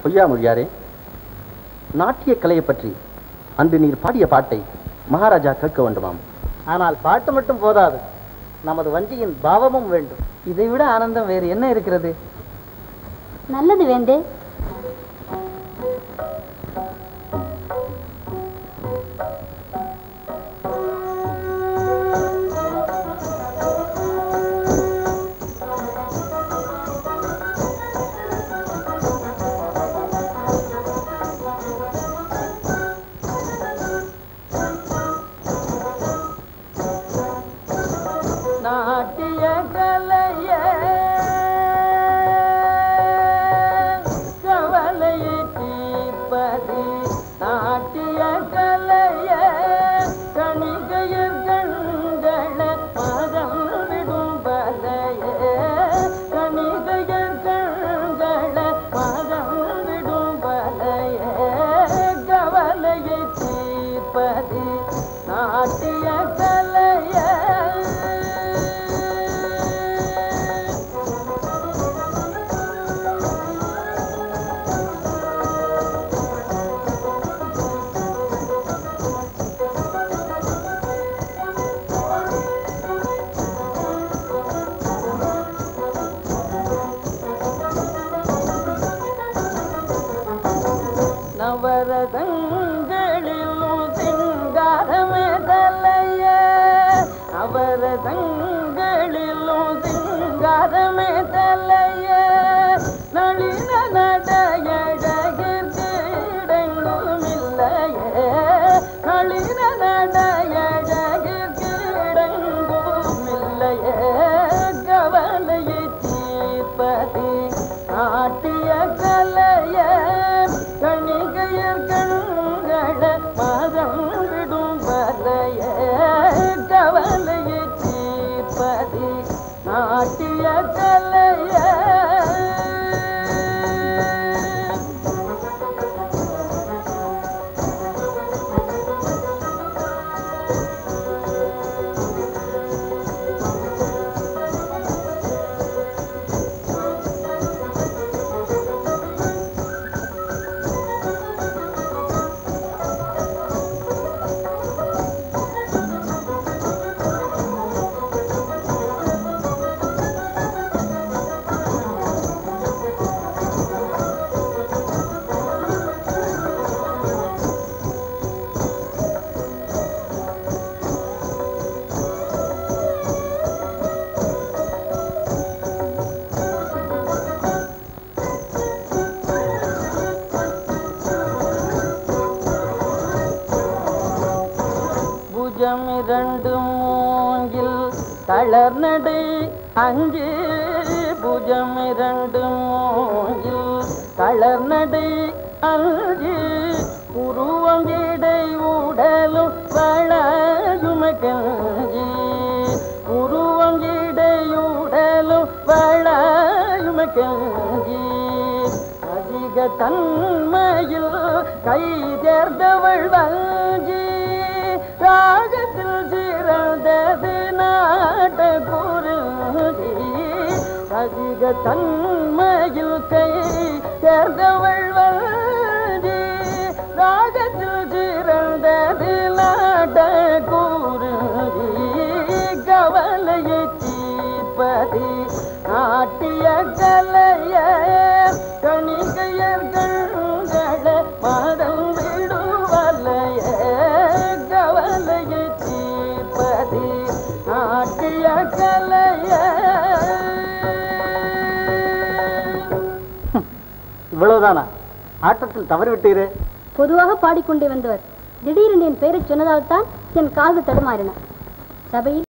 பொய்யா மொழியாரே நாட்டிய கலையை பற்றி அன்று நீர் பாடிய பாட்டை மகாராஜா கேட்க வேண்டுமாம் ஆனால் பாட்டு மட்டும் போதாது நமது வஞ்சியின் பாவமும் வேண்டும் இதை விட ஆனந்தம் வேறு என்ன இருக்கிறது நல்லது வேந்தே நாட்டிய கலைய கவலையை தீர்ப்பது நாட்டிய கலைய கணிகையர் கண்கள மதம் விடும் பலைய கணிகையர் கண்கள மதம் விடும் பலைய கவலையை தீர்ப்பது நாட்டிய கலைய நவரதங்களிலும் சிங்காரமே தலைய நவரதங்களிலும் சிங்காரமே தலைய நளின நடையழகிற்கு இடங்கும் இல்லையே நளின நடையழகிற்கு இடங்கும் இல்லையே கவலையை தீர்ப்பது நாட்டிய கலைய கணிகையர் கண்கள மதம் விடும் வலைய கவலையை தீர்ப்பது நாட்டிய கலைய புஜமிரண்டு மூங்கில் தளர் நடை அஞ்சு புஜமிரண்டு மூங்கில் தளர் நடை அஞ்சு உருவம் இடை உடலும் வளாயுமகஞ்சி உருவம் இடை உடலும் வளாயுமகஞ்சி அதிக தன்மையில் கை தேர்ந்தவள் வஞ்சி ராகத்தில் சிறந்தது நாட்ட குருதி அதிக தன்மையில் கை தேர்ந்தவள் வஞ்சி ராகத்தில் சிறந்தது நாட்ட குருதி கவலையை தீர்ப்பது நாட்டிய கலைய கணிகையர் கண்கள மதம் விடுவலைய கவலையை தீர்ப்பது நாட்டிய கலைய இவ்வளவுதானா ஆட்டத்தில் தவறிவிட்டீரே பொதுவாக பாடிக்கொண்டே வந்தவர் திடீரென்று என் பெயரை சொன்னதால் தான் என் காது தடுமாறின சபையில்